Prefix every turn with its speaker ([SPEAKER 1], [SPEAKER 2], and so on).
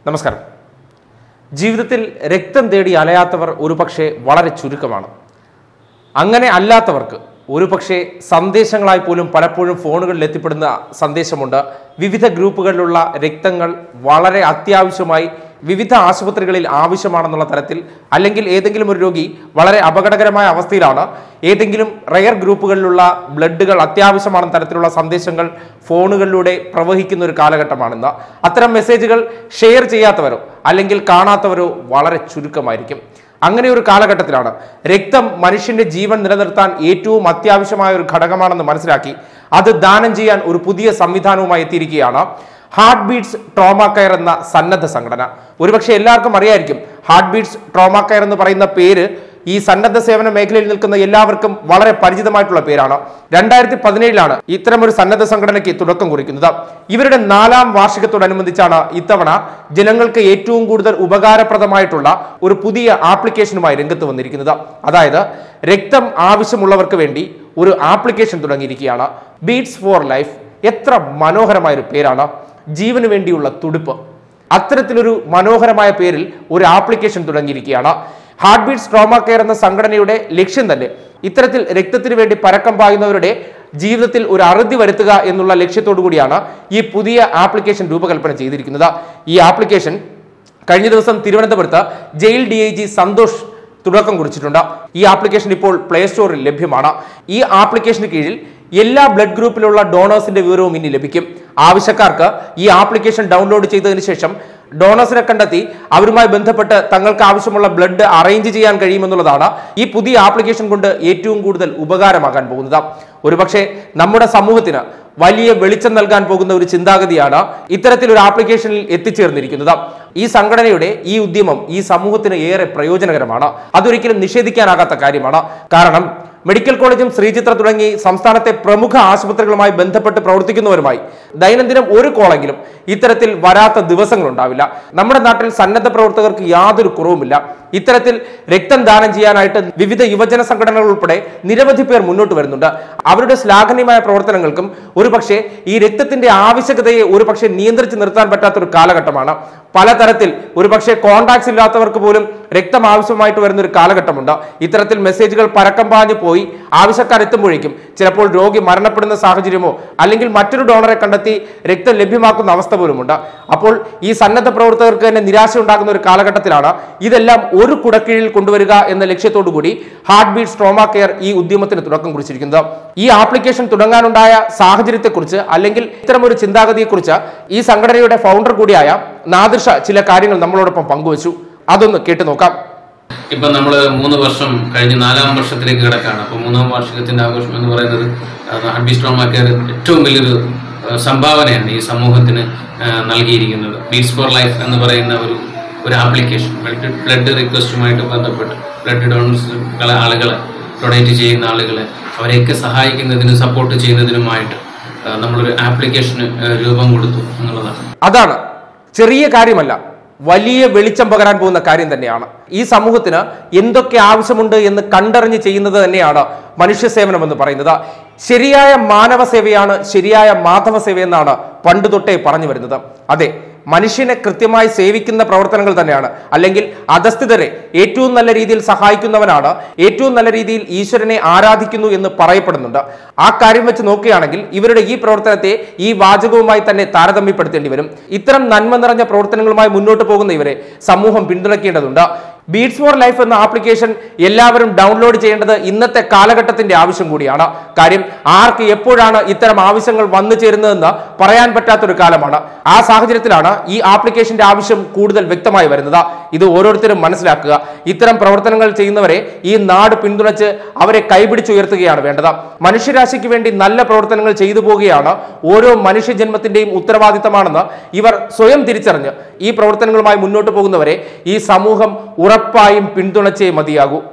[SPEAKER 1] നമസ്കാരം ജീവിതത്തിൽ രക്തം തേടി അലയാത്തവർ ഒരുപക്ഷെ വളരെ ചുരുക്കമാണ് അങ്ങനെ അല്ലാത്തവർക്ക് ഒരുപക്ഷെ സന്ദേശങ്ങളായി പോലും പലപ്പോഴും ഫോണുകളിൽ എത്തിപ്പെടുന്ന സന്ദേശമുണ്ട് വിവിധ ഗ്രൂപ്പുകളിലുള്ള രക്തങ്ങൾ വളരെ അത്യാവശ്യമായി വിവിധ ആശുപത്രികളിൽ ആവശ്യമാണെന്നുള്ള തരത്തിൽ അല്ലെങ്കിൽ ഏതെങ്കിലും ഒരു രോഗി വളരെ അപകടകരമായ അവസ്ഥയിലാണ് ഏതെങ്കിലും റയർ ഗ്രൂപ്പുകളിലുള്ള ബ്ലഡുകൾ അത്യാവശ്യമാണെന്ന തരത്തിലുള്ള സന്ദേശങ്ങൾ ഫോണുകളിലൂടെ പ്രവഹിക്കുന്ന ഒരു കാലഘട്ടമാണിന്ന് അത്തരം മെസ്സേജുകൾ ഷെയർ ചെയ്യാത്തവരോ അല്ലെങ്കിൽ കാണാത്തവരോ വളരെ ചുരുക്കമായിരിക്കും അങ്ങനെ ഒരു കാലഘട്ടത്തിലാണ് രക്തം മനുഷ്യന്റെ ജീവൻ നിലനിർത്താൻ ഏറ്റവും അത്യാവശ്യമായ ഒരു ഘടകമാണെന്ന് മനസ്സിലാക്കി അത് ദാനം ചെയ്യാൻ ഒരു പുതിയ സംവിധാനവുമായി എത്തിയിരിക്കുകയാണ് ഹാർട്ട് ബീറ്റ്സ് ട്രോമ കെയർ എന്ന സന്നദ്ധ സംഘടന ഒരുപക്ഷെ എല്ലാവർക്കും അറിയായിരിക്കും ഹാർട്ട് ബീറ്റ്സ് ട്രോമ കെയർ എന്ന് പറയുന്ന പേര് ഈ സന്നദ്ധ സേവന മേഖലയിൽ നിൽക്കുന്ന എല്ലാവർക്കും വളരെ പരിചിതമായിട്ടുള്ള പേരാണ് രണ്ടായിരത്തി പതിനേഴിലാണ് ഇത്തരം ഒരു സന്നദ്ധ സംഘടനയ്ക്ക് തുടക്കം കുറിക്കുന്നത് ഇവരുടെ നാലാം വാർഷികത്തോടനുബന്ധിച്ചാണ് ഇത്തവണ ജനങ്ങൾക്ക് ഏറ്റവും കൂടുതൽ ഉപകാരപ്രദമായിട്ടുള്ള ഒരു പുതിയ ആപ്ലിക്കേഷനുമായി രംഗത്ത് വന്നിരിക്കുന്നത് അതായത് രക്തം ആവശ്യമുള്ളവർക്ക് വേണ്ടി ഒരു ആപ്ലിക്കേഷൻ തുടങ്ങിയിരിക്കുകയാണ് ബീറ്റ്സ് ഫോർ ലൈഫ് എത്ര മനോഹരമായ ഒരു പേരാണ് ജീവന് വേണ്ടിയുള്ള തുടിപ്പ് അത്തരത്തിലൊരു മനോഹരമായ പേരിൽ ഒരു ആപ്ലിക്കേഷൻ തുടങ്ങിയിരിക്കുകയാണ് ഹാർട്ട് ബീറ്റ്സ് ട്രോമ കെയർ എന്ന സംഘടനയുടെ ലക്ഷ്യം തന്നെ ഇത്തരത്തിൽ രക്തത്തിന് വേണ്ടി പരക്കം പായുന്നവരുടെ ജീവിതത്തിൽ ഒരു അറുതി വരുത്തുക എന്നുള്ള ലക്ഷ്യത്തോടു കൂടിയാണ് ഈ പുതിയ ആപ്ലിക്കേഷൻ രൂപകൽപ്പന ചെയ്തിരിക്കുന്നത് ഈ ആപ്ലിക്കേഷൻ കഴിഞ്ഞ ദിവസം തിരുവനന്തപുരത്ത് jail D I G Santhosh തുടക്കം കുറിച്ചിട്ടുണ്ട് ഈ ആപ്ലിക്കേഷൻ ഇപ്പോൾ പ്ലേ സ്റ്റോറിൽ ലഭ്യമാണ് ഈ ആപ്ലിക്കേഷന് കീഴിൽ എല്ലാ ബ്ലഡ് ഗ്രൂപ്പിലുള്ള ഡോണേഴ്സിന്റെ വിവരവും ഇനി ലഭിക്കും ആവശ്യക്കാർക്ക് ഈ ആപ്ലിക്കേഷൻ ഡൗൺലോഡ് ചെയ്തതിനു ശേഷം ഡോണേഴ്സിനെ കണ്ടെത്തി അവരുമായി ബന്ധപ്പെട്ട് തങ്ങൾക്ക് ആവശ്യമുള്ള ബ്ലഡ് അറേഞ്ച് ചെയ്യാൻ കഴിയുമെന്നുള്ളതാണ് ഈ പുതിയ ആപ്ലിക്കേഷൻ കൊണ്ട് ഏറ്റവും കൂടുതൽ ഉപകാരമാകാൻ പോകുന്നത് ഒരുപക്ഷെ നമ്മുടെ സമൂഹത്തിന് വലിയ വെളിച്ചം നൽകാൻ പോകുന്ന ഒരു ചിന്താഗതിയാണ് ഇത്തരത്തിൽ ഒരു ആപ്ലിക്കേഷനിൽ എത്തിച്ചേർന്നിരിക്കുന്നത് ഈ സംഘടനയുടെ ഈ ഉദ്യമം ഈ സമൂഹത്തിന് ഏറെ പ്രയോജനകരമാണ് അതൊരിക്കലും നിഷേധിക്കാനാകാത്ത കാര്യമാണ് കാരണം മെഡിക്കൽ കോളേജും ശ്രീചിത്ര തുടങ്ങി സംസ്ഥാനത്തെ പ്രമുഖ ആശുപത്രികളുമായി ബന്ധപ്പെട്ട് പ്രവർത്തിക്കുന്നവരുമായി ദൈനംദിനം ഒരു കോളെങ്കിലും ഇത്തരത്തിൽ വരാത്ത ദിവസങ്ങൾ ഉണ്ടാവില്ല നമ്മുടെ നാട്ടിൽ സന്നദ്ധ പ്രവർത്തകർക്ക് യാതൊരു കുറവുമില്ല ഇത്തരത്തിൽ രക്തം ദാനം ചെയ്യാനായിട്ട് വിവിധ യുവജന സംഘടനകൾ ഉൾപ്പെടെ നിരവധി പേർ മുന്നോട്ട് വരുന്നുണ്ട് അവരുടെ ശ്ലാഘനീയമായ പ്രവർത്തനങ്ങൾക്കും ഒരുപക്ഷെ ഈ രക്തത്തിന്റെ ആവശ്യകതയെ ഒരുപക്ഷെ നിയന്ത്രിച്ച് നിർത്താൻ പറ്റാത്ത ഒരു കാലഘട്ടമാണ് പലതരത്തിൽ ഒരുപക്ഷെ കോണ്ടാക്ട്സ് ഇല്ലാത്തവർക്ക് പോലും രക്തം ആവശ്യമായിട്ട് വരുന്ന ഒരു കാലഘട്ടമുണ്ട് ഇത്തരത്തിൽ മെസ്സേജുകൾ പരക്കം പാഞ്ഞു പോയി ആവശ്യക്കാർ എത്തുമ്പോഴേക്കും ചിലപ്പോൾ രോഗി മരണപ്പെടുന്ന സാഹചര്യമോ അല്ലെങ്കിൽ മറ്റൊരു ഡോണറെ കണ്ടെത്തി രക്തം ലഭ്യമാക്കുന്ന അവസ്ഥ പോലുമുണ്ട് അപ്പോൾ ഈ സന്നദ്ധ പ്രവർത്തകർക്ക് തന്നെ നിരാശ ഉണ്ടാകുന്ന ഒരു കാലഘട്ടത്തിലാണ് ഇതെല്ലാം ഒരു കുടക്കീഴിൽ കൊണ്ടുവരിക എന്ന ലക്ഷ്യത്തോടു കൂടി ഹാർട്ട് ബീറ്റ് ട്രോമ കെയർ ഈ ഉദ്യമത്തിന് തുടക്കം കുറിച്ചിരിക്കുന്നത് ഈ ആപ്ലിക്കേഷൻ തുടങ്ങാനുണ്ടായ സാഹചര്യത്തെക്കുറിച്ച് അല്ലെങ്കിൽ ഇത്തരമൊരു ചിന്താഗതിയെക്കുറിച്ച് ഈ സംഘടനയുടെ ഫൗണ്ടർ കൂടിയായ നാദിർഷ ചില കാര്യങ്ങൾ നമ്മളോടൊപ്പം പങ്കുവച്ചു അതൊന്ന് കേട്ടു നോക്കാം
[SPEAKER 2] ഇപ്പം നമ്മൾ മൂന്ന് വർഷം കഴിഞ്ഞ് നാലാം വർഷത്തിലേക്ക് കിടക്കാണ് അപ്പോൾ മൂന്നാം വാർഷികത്തിന്റെ ആഘോഷം എന്ന് പറയുന്നത് ഹാർട്ട് സ്ട്രോമ കെയർ ഏറ്റവും വലിയൊരു ആ, സംഭാവനയാണ് ഈ സമൂഹത്തിന് ആ, നൽകിയിരിക്കുന്നത് ബീറ്റ്സ് ഫോർ ലൈഫ് എന്ന് പറയുന്ന ഒരു ഒരു ആപ്ലിക്കേഷൻ ബ്ലഡ് ബ്ലഡ് റിക്വസ്റ്റുമായിട്ട് ബന്ധപ്പെട്ട് ബ്ലഡ് ഡൊണേഴ്സ് ആളുകളെ ഡൊണേറ്റ് ചെയ്യുന്ന ആളുകളെ അവരെയൊക്കെ സഹായിക്കുന്നതിനും സപ്പോർട്ട് ചെയ്യുന്നതിനുമായിട്ട് ആ, നമ്മളൊരു ആപ്ലിക്കേഷന് ആ, രൂപം കൊടുത്തു എന്നുള്ളതാണ്
[SPEAKER 1] അതാണ് ചെറിയ കാര്യമല്ല വലിയ വെളിച്ചം പകരാൻ പോകുന്ന കാര്യം തന്നെയാണ് ഈ സമൂഹത്തിന് എന്തൊക്കെ ആവശ്യമുണ്ട് എന്ന് കണ്ടറിഞ്ഞ് ചെയ്യുന്നത് തന്നെയാണ് മനുഷ്യ സേവനം എന്ന് പറയുന്നത് ശരിയായ മാനവ സേവയാണ് ശരിയായ മാധവ സേവ എന്നാണ് പണ്ട് തൊട്ടേ പറഞ്ഞു വരുന്നത് അതെ മനുഷ്യനെ കൃത്യമായി സേവിക്കുന്ന പ്രവർത്തനങ്ങൾ തന്നെയാണ് അല്ലെങ്കിൽ അധസ്ഥിതരെ ഏറ്റവും നല്ല രീതിയിൽ സഹായിക്കുന്നവനാണ് ഏറ്റവും നല്ല രീതിയിൽ ഈശ്വരനെ ആരാധിക്കുന്നു എന്ന് പറയപ്പെടുന്നുണ്ട് ആ കാര്യം വെച്ച് നോക്കുകയാണെങ്കിൽ ഇവരുടെ ഈ പ്രവർത്തനത്തെ ഈ വാചകവുമായി തന്നെ താരതമ്യപ്പെടുത്തേണ്ടി വരും ഇത്തരം നന്മ നിറഞ്ഞ പ്രവർത്തനങ്ങളുമായി മുന്നോട്ട് പോകുന്ന ഇവരെ സമൂഹം പിന്തുണയ്ക്കേണ്ടതുണ്ട് ബീറ്റ്സ് ഫോർ ലൈഫ് എന്ന ആപ്ലിക്കേഷൻ എല്ലാവരും ഡൗൺലോഡ് ചെയ്യേണ്ടത് ഇന്നത്തെ കാലഘട്ടത്തിന്റെ ആവശ്യം കൂടിയാണ് കാര്യം ആർക്ക് എപ്പോഴാണ് ഇത്തരം ആവശ്യങ്ങൾ വന്നു ചേരുന്നതെന്ന് പറയാൻ പറ്റാത്തൊരു കാലമാണ് ആ സാഹചര്യത്തിലാണ് ഈ ആപ്ലിക്കേഷന്റെ ആവശ്യം കൂടുതൽ വ്യക്തമായി വരുന്നത് ഇത് ഓരോരുത്തരും മനസ്സിലാക്കുക ഇത്തരം പ്രവർത്തനങ്ങൾ ചെയ്യുന്നവരെ ഈ നാട് പിന്തുണച്ച് അവരെ കൈപിടിച്ചുയർത്തുകയാണ് വേണ്ടത് മനുഷ്യരാശിക്ക് വേണ്ടി നല്ല പ്രവർത്തനങ്ങൾ ചെയ്തു പോവുകയാണ് ഓരോ മനുഷ്യജന്മത്തിന്റെയും ഉത്തരവാദിത്തമാണെന്ന് ഇവർ സ്വയം തിരിച്ചറിഞ്ഞ് ഈ പ്രവർത്തനങ്ങളുമായി മുന്നോട്ട് പോകുന്നവരെ ഈ സമൂഹം ഉറപ്പായും പിന്തുണച്ചേ മതിയാകൂ